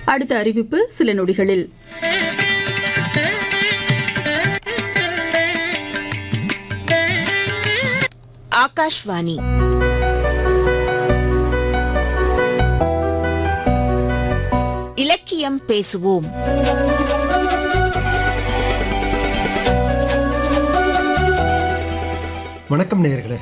அடுத்த அறிவிப்பு சில நொடிகளில் ஆகாஷ்வாணி இலக்கியம் பேசுவோம் வணக்கம் நேயர்களே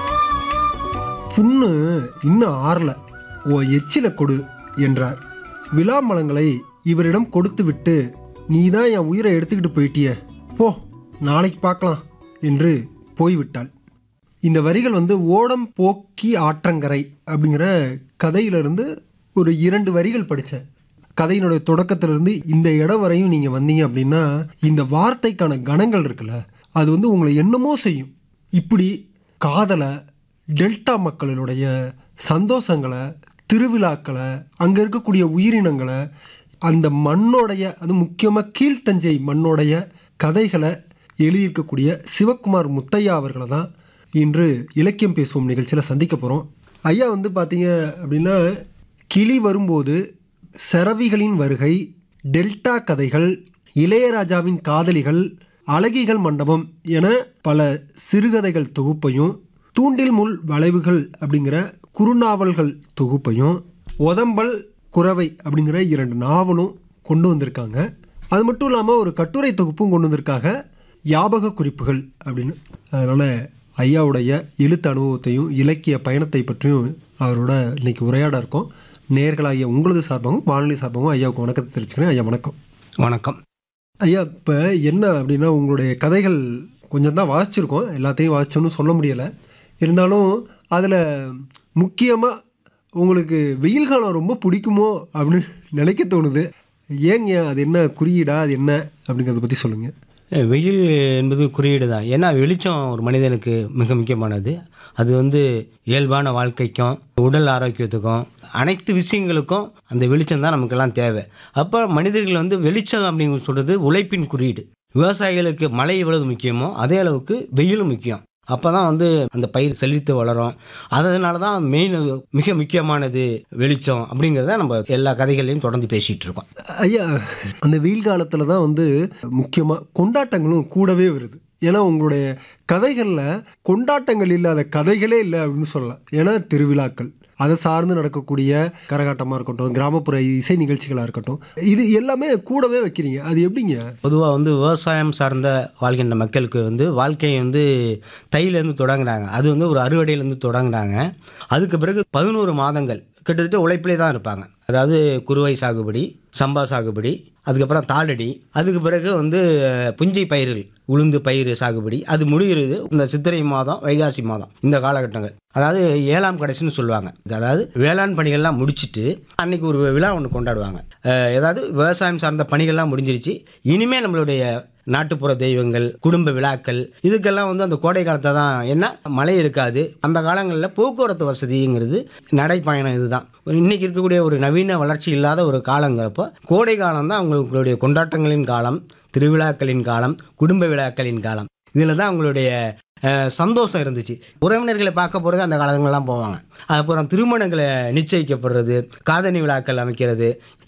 புண்ணு இன்னும் ஆறல ஓ எச்சில கொடு என்றார் விளாமலங்களை இவரிடம் கொடுத்துவிட்டு நீ தான் என் உயிரை எடுத்துக்கிட்டு போயிட்டிய போ நாளைக்கு பார்க்கலாம் என்று போய்விட்டாள் இந்த வரிகள் வந்து ஓடம் போக்கி ஆற்றங்கரை அப்படிங்கிற கதையிலிருந்து ஒரு இரண்டு வரிகள் படித்தேன் கதையினுடைய தொடக்கத்திலிருந்து இந்த இடம் வரையும் நீங்கள் வந்தீங்க அப்படின்னா இந்த வார்த்தைக்கான கணங்கள் இருக்குல்ல அது வந்து உங்களை என்னமோ செய்யும் இப்படி காதலை டெல்டா மக்களினுடைய சந்தோஷங்களை திருவிழாக்களை அங்கே இருக்கக்கூடிய உயிரினங்களை அந்த மண்ணோடைய அது முக்கியமாக கீழ்த்தஞ்சை மண்ணோடைய கதைகளை எழுதியிருக்கக்கூடிய சிவகுமார் முத்தையா அவர்களை தான் இன்று இலக்கியம் பேசுவோம் நிகழ்ச்சியில் சந்திக்க போகிறோம் ஐயா வந்து பார்த்தீங்க அப்படின்னா கிளி வரும்போது செரவிகளின் வருகை டெல்டா கதைகள் இளையராஜாவின் காதலிகள் அழகிகள் மண்டபம் என பல சிறுகதைகள் தொகுப்பையும் தூண்டில் முள் வளைவுகள் அப்படிங்கிற குறுநாவல்கள் தொகுப்பையும் ஒதம்பல் குறவை அப்படிங்கிற இரண்டு நாவலும் கொண்டு வந்திருக்காங்க அது மட்டும் இல்லாமல் ஒரு கட்டுரை தொகுப்பும் கொண்டு வந்திருக்காங்க ஞாபக குறிப்புகள் அப்படின்னு அதனால் ஐயாவுடைய எழுத்து அனுபவத்தையும் இலக்கிய பயணத்தை பற்றியும் அவரோட இன்னைக்கு உரையாட இருக்கோம் நேர்களாகிய உங்களது சார்பாகவும் வானொலி சார்பாகவும் ஐயாவுக்கு வணக்கத்தை தெரிவிச்சுக்கிறேன் ஐயா வணக்கம் வணக்கம் ஐயா இப்போ என்ன அப்படின்னா உங்களுடைய கதைகள் கொஞ்சம் தான் வாசிச்சிருக்கோம் எல்லாத்தையும் வாசிச்சோன்னு சொல்ல முடியலை இருந்தாலும் அதில் முக்கியமாக உங்களுக்கு வெயில் காலம் ரொம்ப பிடிக்குமோ அப்படின்னு நினைக்க தோணுது ஏங்க அது என்ன குறியீடா அது என்ன அப்படிங்கிறத பற்றி சொல்லுங்கள் அஹ் வெயில் என்பது குறியீடு தான் ஏன்னா வெளிச்சம் ஒரு மனிதனுக்கு மிக முக்கியமானது அது வந்து இயல்பான வாழ்க்கைக்கும் உடல் ஆரோக்கியத்துக்கும் அனைத்து விஷயங்களுக்கும் அந்த வெளிச்சம் தான் நமக்கெல்லாம் தேவை அப்போ மனிதர்கள் வந்து வெளிச்சம் அப்படிங்க சொல்கிறது உழைப்பின் குறியீடு விவசாயிகளுக்கு மழை எவ்வளவு முக்கியமோ அதே அளவுக்கு வெயிலும் முக்கியம் அப்போ தான் வந்து அந்த பயிர் செழித்து வளரும் அதனால தான் மெயின் மிக முக்கியமானது வெளிச்சம் அப்படிங்கிறத நம்ம எல்லா கதைகள்லையும் தொடர்ந்து பேசிகிட்டு இருக்கோம் ஐயா அந்த வெயில் காலத்தில் தான் வந்து முக்கியமாக கொண்டாட்டங்களும் கூடவே வருது ஏன்னா உங்களுடைய கதைகளில் கொண்டாட்டங்கள் இல்லாத கதைகளே இல்லை அப்படின்னு சொல்லலாம் ஏன்னா திருவிழாக்கள் அதை சார்ந்து நடக்கக்கூடிய கரகாட்டமாக இருக்கட்டும் கிராமப்புற இசை நிகழ்ச்சிகளாக இருக்கட்டும் இது எல்லாமே கூடவே வைக்கிறீங்க அது எப்படிங்க பொதுவாக வந்து விவசாயம் சார்ந்த வாழ்கின்ற மக்களுக்கு வந்து வாழ்க்கையை வந்து தையிலேருந்து தொடங்குறாங்க அது வந்து ஒரு அறுவடையிலேருந்து தொடங்குறாங்க அதுக்கு பிறகு பதினோரு மாதங்கள் கிட்டத்தட்ட உழைப்பிலே தான் இருப்பாங்க அதாவது குறுவை சாகுபடி சம்பா சாகுபடி அதுக்கப்புறம் தாளடி அதுக்கு பிறகு வந்து அஹ், புஞ்சை பயிர்கள் உளுந்து பயிர் சாகுபடி அது முடிகிறது இந்த சித்திரை மாதம் வைகாசி மாதம் இந்த காலகட்டங்கள் அதாவது ஏழாம் கடைசின்னு சொல்லுவாங்க அதாவது வேளாண் பணிகள்லாம் முடிச்சிட்டு அன்னைக்கு ஒரு விழா ஒன்று கொண்டாடுவாங்க அஹ், ஏதாவது விவசாயம் சார்ந்த பணிகள்லாம் முடிஞ்சிருச்சு இனிமேல் நம்மளுடைய நாட்டுப்புற தெய்வங்கள் குடும்ப விழாக்கள் இதுக்கெல்லாம் வந்து அந்த கோடை காலத்தை தான் என்ன மழை இருக்காது அந்த காலங்களில் போக்குவரத்து வசதிங்கிறது நடைப்பயணம் இதுதான் இன்னைக்கு இருக்கக்கூடிய ஒரு நவீன வளர்ச்சி இல்லாத ஒரு காலங்கிறப்போ கோடை காலம் தான் அவங்களுடைய கொண்டாட்டங்களின் காலம் திருவிழாக்களின் காலம் குடும்ப விழாக்களின் காலம் இதில் தான் அவங்களுடைய அஹ், சந்தோஷம் இருந்துச்சு உறவினர்களை பார்க்க போகிறது அந்த காலங்கள்லாம் போவாங்க அப்புறம் திருமணங்களை நிச்சயிக்கப்படுறது காதணி விழாக்கள் அமைக்கிறது